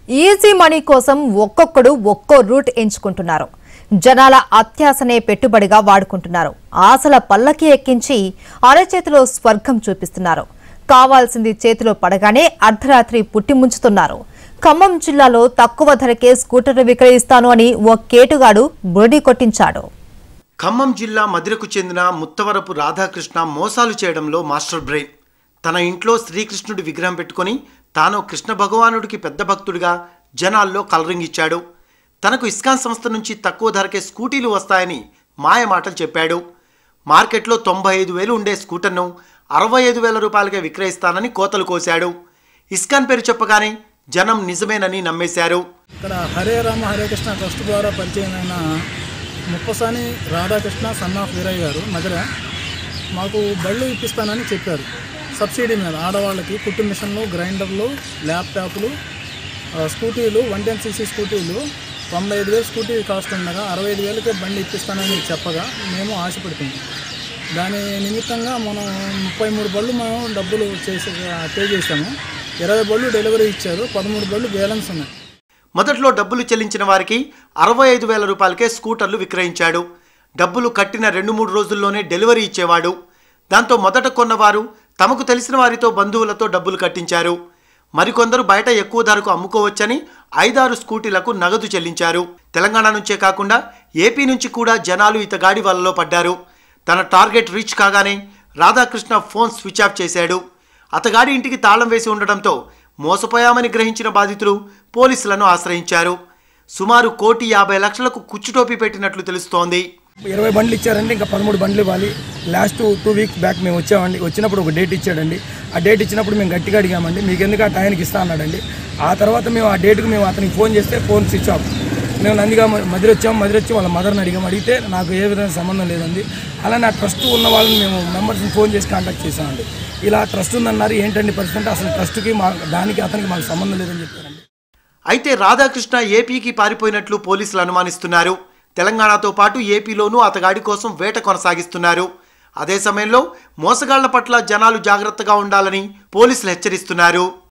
easy money కోసం ఒక్కొక్కడు ఒక్కో రూట్ ఎంచుకుంటున్నారు జనాల అత్యాసనే పెట్టుబడిగా వాడుకుంటున్నారు ఆశల పల్లకి ఎక్కించి అరచేతిలో స్వర్గం చూపిస్తున్నారు కావాల్సింది చేతిలో పడగానే అర్ధరాత్రి పుట్టి ముంచుతున్నారు ఖమ్మం జిల్లాలో తక్కువ ధరకే స్కూటర్లు విక్రయిస్తాను అని ఓ కేటుగాడు బురడి కొట్టించాడు ఖమ్మం జిల్లా మదిరకు చెందిన ముత్తవరపు రాధాకృష్ణ మోసాలు చేయడంలో మాస్టర్ బ్రెయిన్ తన ఇంట్లో శ్రీకృష్ణుడి విగ్రహం పెట్టుకొని తాను కృష్ణ భగవానుడికి పెద్ద భక్తుడిగా జనాల్లో కలరింగిచ్చాడు తనకు ఇస్కాన్ సంస్థ నుంచి తక్కువ ధరకే స్కూటీలు వస్తాయని మాయ మాటలు చెప్పాడు మార్కెట్లో తొంభై ఐదు వేలు ఉండే స్కూటర్ను అరవై ఐదు వేల రూపాయలకే విక్రయిస్తానని కోతలు కోశాడు ఇస్కాన్ పేరు చెప్పగానే జనం నిజమేనని నమ్మేశారు ఇక్కడ హరే రామ హరే కృష్ణ ట్రస్ట్ ద్వారా పరిచయమైన ముప్పసాని రాధాకృష్ణ సన్ ఆఫ్ వీరయ్య గారు మధుర మాకు బళ్ళు ఇప్పిస్తానని చెప్పారు సబ్సిడీ మీద ఆడవాళ్ళకి కుట్టు మిషన్లు గ్రైండర్లు ల్యాప్టాప్లు ఆ, స్కూటీలు వన్ టెన్ సీసీ స్కూటీలు తొంభై ఐదు వేలు స్కూటీ కాస్ట్ ఉండగా అరవై ఐదు వేలకే బండి ఇప్పిస్తానని చెప్పగా మేము ఆశపడుతున్నాం దాని నిమిత్తంగా మనం ముప్పై మూడు బళ్ళు మనం డబ్బులు చేసి పే చేసాము ఇరవై బళ్ళు డెలివరీ ఇచ్చారు పదమూడు బళ్ళు బ్యాలెన్స్ ఉన్నాయి మొదట్లో డబ్బులు చెల్లించిన వారికి అరవై ఐదు వేల రూపాయలకే స్కూటర్లు విక్రయించాడు డబ్బులు కట్టిన రెండు మూడు రోజుల్లోనే డెలివరీ ఇచ్చేవాడు దాంతో మొదట కొన్నవారు తమకు తెలిసిన వారితో బంధువులతో డబ్బులు కట్టించారు మరికొందరు బయట ఎక్కువ ధరకు అమ్ముకోవచ్చని ఐదారు స్కూటీలకు నగదు చెల్లించారు తెలంగాణ నుంచే కాకుండా ఏపీ నుంచి కూడా జనాలు ఇతగాడి వలలో పడ్డారు తన టార్గెట్ రీచ్ కాగానే రాధాకృష్ణ ఫోన్ స్విచ్ ఆఫ్ చేశాడు అతగాడి ఇంటికి తాళం వేసి ఉండడంతో మోసపోయామని గ్రహించిన బాధితులు పోలీసులను ఆశ్రయించారు సుమారు కోటి యాభై లక్షలకు కుచ్చుటోపీ పెట్టినట్లు తెలుస్తోంది ఇరవై బండ్లు ఇచ్చారండి ఇంకా పదమూడు బండ్లు ఇవ్వాలి లాస్ట్ టూ వీక్స్ బ్యాక్ మేము వచ్చామండి వచ్చినప్పుడు ఒక డేట్ ఇచ్చాడండి ఆ డేట్ ఇచ్చినప్పుడు మేము గట్టిగా అడిగామండి మీకు ఎందుకు ఆ టైంకి ఇస్తా అన్నాడండి ఆ తర్వాత మేము ఆ డేట్కి మేము అతనికి ఫోన్ చేస్తే ఫోన్ స్విచ్ ఆఫ్ మేము నందిగా మదిరి వచ్చాము మదిరి వచ్చి వాళ్ళ మదర్ని అడిగాము అడిగితే నాకు ఏ విధమైన సంబంధం లేదండి అలానే ఆ ట్రస్ట్ ఉన్న వాళ్ళని మేము మెంబర్స్ని ఫోన్ చేసి కాంటాక్ట్ చేసామండి ఇలా ట్రస్ట్ ఉందన్నారు ఏంటండి పరిస్థితి అంటే అసలు ట్రస్ట్కి మా దానికి అతనికి మాకు సంబంధం లేదని చెప్పారండి అయితే రాధాకృష్ణ ఏపీకి పారిపోయినట్లు పోలీసులు అనుమానిస్తున్నారు తెలంగాణతో పాటు ఏపీలోనూ అతగాడి కోసం వేట కొనసాగిస్తున్నారు అదే సమయంలో మోసగాళ్ల పట్ల జనాలు జాగ్రత్తగా ఉండాలని పోలీసులు హెచ్చరిస్తున్నారు